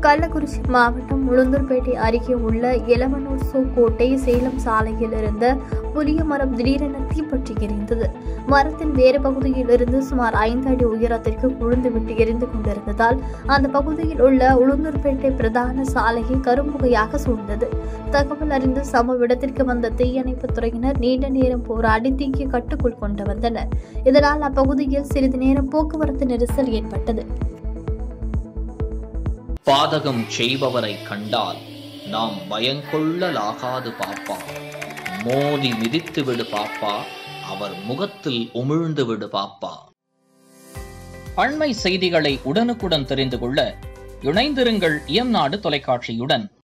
கள்ளக்குறிச்சி மாவட்டம் உளுந்தூர்பேட்டை அருகே உள்ள எலவனூர் கோட்டை சேலம் சாலையில் இருந்த புளிய மரம் திடீரென தீப்பற்றி எரிந்தது மரத்தின் வேறு பகுதியில் இருந்து சுமார் ஐந்து அடி உயரத்திற்கு விட்டு எரிந்து கொண்டிருந்ததால் அந்த பகுதியில் உள்ள உளுந்தூர்பேட்டை பிரதான சாலையை கரும்புகையாக சூழ்ந்தது தகவல் அறிந்து சம்பவ இடத்திற்கு வந்த தீயணைப்புத் துறையினர் நீண்ட நேரம் போராடி தீயை கட்டுக்குள் கொண்டு வந்தனர் இதனால் அப்பகுதியில் சிறிது நேரம் போக்குவரத்து நெரிசல் ஏற்பட்டது பாதகம் செய்பவரை கண்டால் நாம் பயங்கொள்ளலாகாது பாப்பா மோதி மிதித்து விடு பாப்பா அவர் முகத்தில் உமிழ்ந்து விடு பாப்பா அண்மை செய்திகளை உடனுக்குடன் தெரிந்து கொள்ள இணைந்திருங்கள் இயம்நாடு தொலைக்காட்சியுடன்